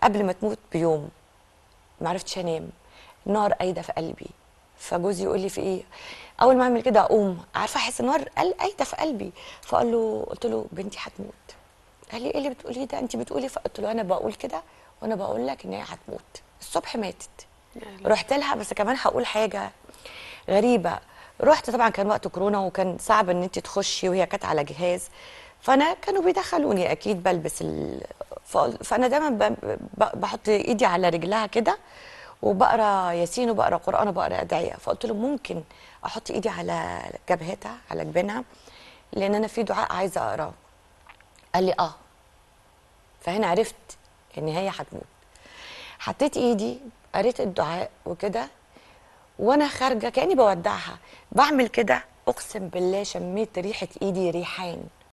قبل ما تموت بيوم ما عرفتش انام نار قايده في قلبي فجوزي يقول لي في ايه اول ما اعمل كده اقوم عارفه احس النار قل- قايده في قلبي فقال له قلت له بنتي هتموت قال لي ايه اللي بتقوليه ده انت بتقولي فقلت له انا بقول كده وانا بقول لك ان هي هتموت الصبح ماتت رحت لها بس كمان هقول حاجه غريبه رحت طبعا كان وقت كورونا وكان صعب ان انت تخشي وهي كانت على جهاز فانا كانوا بيدخلوني اكيد بلبس ال... فقل- فانا دايما ب... ب... بحط ايدي على رجلها كده وبقرا ياسين وبقرا قران وبقرا ادعيه فقلت له ممكن احط ايدي على جبهتها على جبينها لان انا في دعاء عايزه اقراه قال لي اه فهنا عرفت ان هي هتموت حطيت ايدي قريت الدعاء وكده وانا خارجه كاني بودعها بعمل كده اقسم بالله شميت ريحه ايدي ريحان